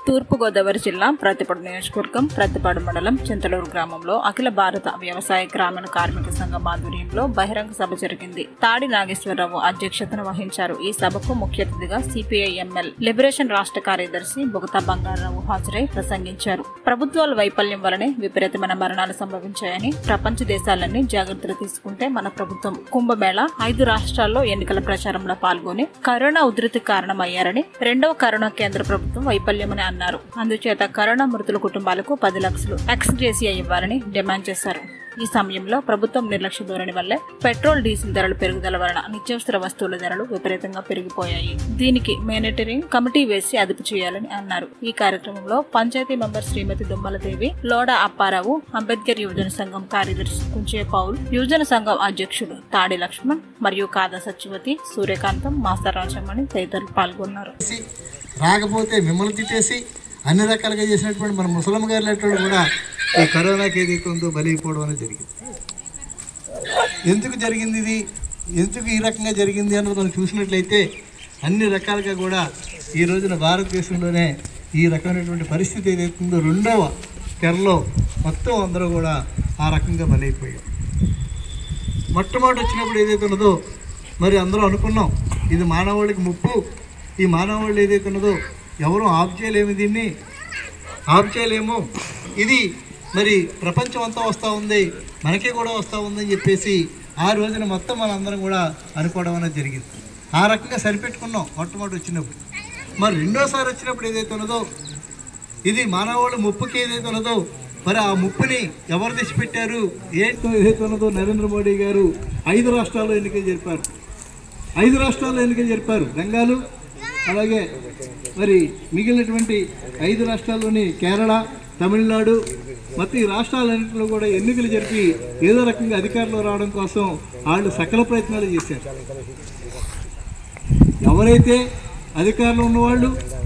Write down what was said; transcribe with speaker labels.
Speaker 1: తూర్పుగోదావరి జిల్లా ప్రతిపాడు నియోజకవర్గం ప్రతిపాడు మండలం చింతలూరు గ్రామంలో అఖిల భారత వ్యవసాయ గ్రామీణ కార్మిక సంఘం ఆధ్వర్యంలో బహిరంగ సభ జరిగింది తాడి నాగేశ్వరరావు అధ్యక్షతన వహించారు ఈ సభకు ముఖ్య అతిథిగా సిపిఐ ఎంఎల్ లిబరేషన్ రాష్ట్ర కార్యదర్శి బొగతా బంగారావు హాజరై ప్రసంగించారు ప్రభుత్వాల వైఫల్యం వలనే విపరీతమైన మరణాలు సంభవించాయని ప్రపంచ దేశాలన్నీ జాగ్రత్తలు తీసుకుంటే మన ప్రభుత్వం కుంభమేళ ఐదు రాష్ట్రాల్లో ఎన్నికల ప్రచారంలో పాల్గొని కరోనా ఉధృతి కారణమయ్యారని రెండవ కరోనా కేంద్ర ప్రభుత్వం వైఫల్యమని అన్నారు అందుచేత కరోనా మృతుల కుటుంబాలకు పది లక్షలు ఎక్స్గ్రేసియా ఇవ్వాలని డిమాండ్ చేశారు ఈ సమయంలో ప్రభుత్వం నిర్లక్ష్య ధోరణి వల్లే పెట్రోల్ డీజిల్ ధరల పెరుగుదల వలన నిత్యావసర వస్తువుల ధరలు విపరీతంగా పెరిగిపోయాయి దీనికి మేనేటరింగ్ కమిటీ వేసి అదుపు చేయాలని అన్నారు ఈ కార్యక్రమంలో పంచాయతీ మెంబర్ శ్రీమతి దుమ్మలదేవి లోడ అప్పారావు అంబేద్కర్ యువజన సంఘం కార్యదర్శి కుంచే పౌల్ యువజన సంఘం అధ్యక్షుడు తాడి లక్ష్మణ్ మరియు కాదా సత్యవతి సూర్యకాంతం మాస్టర్ రాజమ్మని తదితరులు పాల్గొన్నారు
Speaker 2: చేసి రాకపోతే మిమ్మల్ని తిట్టేసి అన్ని రకాలుగా చేసినటువంటి మన ముసలమ్మ గారు లాంటి కూడా ఈ కరోనాకి ఏదైతే ఉందో బలైపోవడం అనేది జరిగింది ఎందుకు జరిగింది ఇది ఎందుకు ఈ రకంగా జరిగింది అన్నది మనం చూసినట్లయితే అన్ని రకాలుగా కూడా ఈ రోజున భారతదేశంలోనే ఈ రకమైనటువంటి పరిస్థితి ఏదైతే ఉందో రెండవ తెరలో మొత్తం అందరూ కూడా ఆ రకంగా బలైపోయారు మొట్టమొదటి వచ్చినప్పుడు ఏదైతే ఉన్నదో మరి అందరూ అనుకున్నాం ఇది మానవాళికి ముప్పు ఈ మానవాళి ఏదైతే ఉన్నదో ఎవరు ఆఫ్ చేయలేము దీన్ని ఆఫ్ చేయలేము ఇది మరి ప్రపంచం అంతా వస్తూ ఉంది మనకే కూడా వస్తూ ఉందని చెప్పేసి ఆ రోజున మొత్తం మనందరం కూడా అనుకోవడం అనేది జరిగింది ఆ రకంగా సరిపెట్టుకున్నాం మొట్టమొదటి వచ్చినప్పుడు మరి రెండోసారి వచ్చినప్పుడు ఏదైతే ఉన్నదో ఇది మానవాళి ముప్పుకి ఏదైతే ఉన్నదో మరి ఆ ముప్పుని ఎవరు తెచ్చిపెట్టారు ఏంటో ఏదైతే ఉన్నదో నరేంద్ర మోడీ గారు ఐదు రాష్ట్రాల్లో ఎన్నికలు జరిపారు ఐదు రాష్ట్రాల్లో ఎన్నికలు జరిపారు బెంగాలు అలాగే మరి మిగిలినటువంటి ఐదు రాష్ట్రాల్లోని కేరళ తమిళనాడు మొత్తం ఈ రాష్ట్రాలన్నింటిలో కూడా ఎన్నికలు జరిపి ఏదో రకంగా అధికారంలో రావడం కోసం వాళ్ళు సకల ప్రయత్నాలు చేశారు ఎవరైతే అధికారంలో ఉన్నవాళ్ళు